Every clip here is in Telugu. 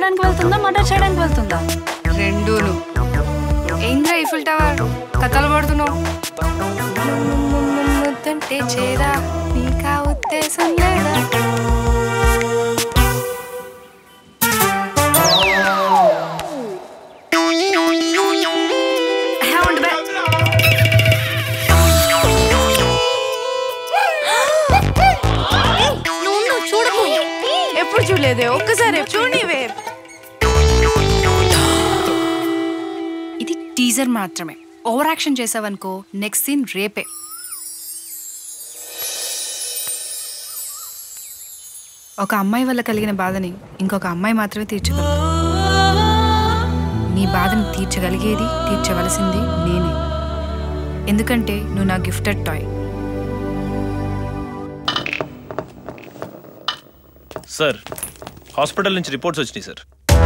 చేయడానికి వెళ్తుందా మర్డర్ చేయడానికి వెళ్తుందా రెండూను ఏంద్రా ఈఫిల్ టవర్ కథలు పడుతున్నావు ముద్దంటే చేదా నీకా ఉద్దేశం లేదా హే, ఉండు బే. చూడకు ఎప్పుడు చూడలేదే ఒక్కసారి చూడనివే ఇది టీజర్ మాత్రమే ఓవర్ యాక్షన్ చేసావనుకో నెక్స్ట్ సీన్ రేపే ఒక అమ్మాయి వల్ల కలిగిన బాధని ఇంకొక అమ్మాయి మాత్రమే తీర్చగలదు నీ బాధని తీర్చగలిగేది తీర్చవలసింది నేనే ఎందుకంటే నువ్వు నా గిఫ్టెడ్ టాయ్ సార్ హాస్పిటల్ నుంచి రిపోర్ట్స్ వచ్చినాయి సార్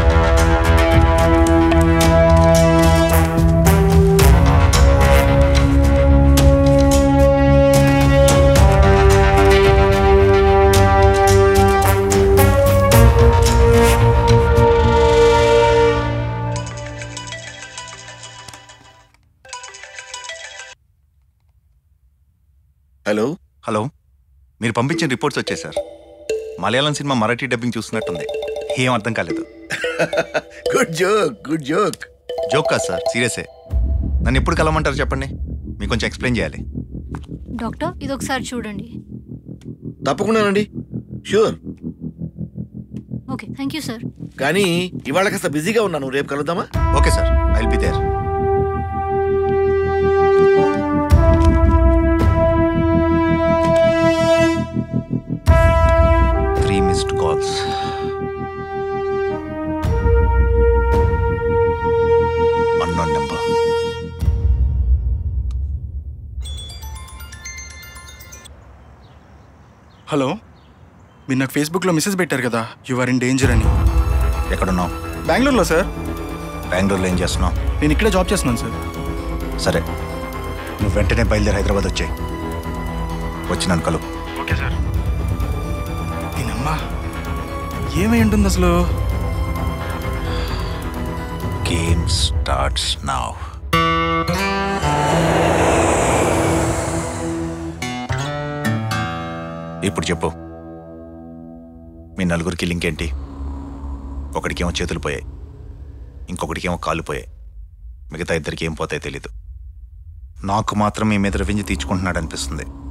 హలో హలో మీరు పంపించిన రిపోర్ట్స్ వచ్చాయి sir Malayalam cinema Marathi dubbing చూస్తున్నట్టుంది ఏం అర్థం కాలేదు good joke good joke joke కాదు సార్ సీరియసే నన్ను ఎప్పుడు కలవమంటారు చెప్పండి మీకు కొంచెం ఎక్స్ప్లెయిన్ చేయాలి డాక్టర్ ఇది ఒకసారి చూడండి తప్పకుండానండి sure okay thank you sir కానీ ఇవాళ కాస్త బిజీగా ఉన్నాను రేపు కలుద్దామా okay sir I will be there three missed calls unknown number hello మీరు నాకు ఫేస్బుక్లో మెసేజ్ పెట్టారు కదా యు ఆర్ ఇన్ డేంజర్ అని ఎక్కడున్నావు బెంగళూరులో సార్ బెంగళూరులో ఏం చేస్తున్నావు నేను ఇక్కడే జాబ్ చేస్తున్నాను సార్ సరే నువ్వు వెంటనే బయలుదేరి హైదరాబాద్ వచ్చాయి వచ్చి నన్ను కలు ఓకే సార్ దీనమ్మా ఏమై ఉంటుంది అసలు గేమ్ స్టార్ట్స్ నౌ ఇప్పుడు చెప్పు మీ నలుగురికి లింక్ ఏంటి ఒకడికేమో చేతులు పోయాయి ఇంకొకటికేమో కాళ్ళు పోయాయి మిగతా ఇద్దరికి ఏం పోతాయో తెలీదు నాకు మాత్రం మీ మీద రివెంజ్ తీర్చుకుంటున్నాడు అనిపిస్తుంది